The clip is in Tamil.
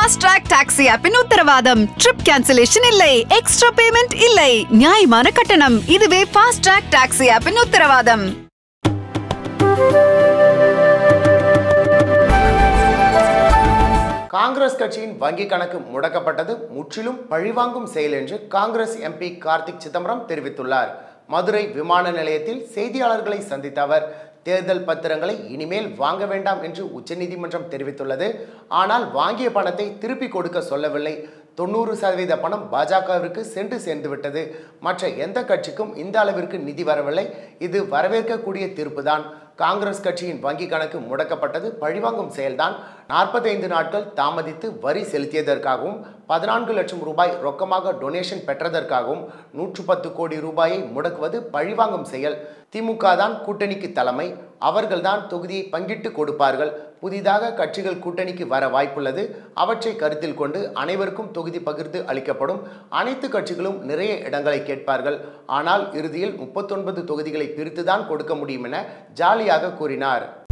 ஃபாஸ்ட் ட்ராக் டாக்ஸி ஆப்பின் உத்தரவாதம் ட்ரிப் கேன்சலேஷன் இல்லை எக்ஸ்ட்ரா பேமெண்ட் இல்லை நியாயமான கட்டணம் இதுவே ஃபாஸ்ட் ட்ராக் டாக்ஸி ஆப்பின் உத்தரவாதம் காங்கிரஸ் கட்சியின் வங்கி கணக்கு முடக்கப்பட்டது முற்றிலும் பழிவாங்கும் செயல் என்று காங்கிரஸ் எம்பி கார்த்திக் சிதம்பரம் தெரிவித்துள்ளார் மதுரை விமான நிலையத்தில் செய்தியாளர்களை சந்தித்த அவர் தேர்தல் பத்திரங்களை இனிமேல் வாங்க வேண்டாம் என்று உச்சநீதிமன்றம் தெரிவித்துள்ளது ஆனால் வாங்கிய பணத்தை திருப்பி கொடுக்க சொல்லவில்லை தொண்ணூறு சதவீத பணம் பாஜகவிற்கு சென்று சேர்ந்துவிட்டது மற்ற எந்த கட்சிக்கும் இந்த அளவிற்கு நிதி வரவில்லை இது வரவேற்கக்கூடிய தீர்ப்புதான் காங்கிரஸ் கட்சியின் வங்கி கணக்கு முடக்கப்பட்டது பழிவாங்கும் செயல்தான் நாற்பத்தைந்து நாட்கள் தாமதித்து வரி செலுத்தியதற்காகவும் பதினான்கு லட்சம் ரூபாய் ரொக்கமாக டொனேஷன் பெற்றதற்காகவும் நூற்று பத்து கோடி ரூபாயை முடக்குவது பழிவாங்கும் செயல் திமுக தான் கூட்டணிக்கு தலைமை அவர்கள்தான் தொகுதியை பங்கிட்டு கொடுப்பார்கள் புதிதாக கட்சிகள் கூட்டணிக்கு வர வாய்ப்புள்ளது அவற்றை கருத்தில் கொண்டு அனைவருக்கும் தொகுதி பகிர்ந்து அளிக்கப்படும் அனைத்து கட்சிகளும் நிறைய இடங்களை கேட்பார்கள் ஆனால் இறுதியில் முப்பத்தொன்பது தொகுதிகளை பிரித்துதான் கொடுக்க முடியும் என ஜாலியாக கூறினார்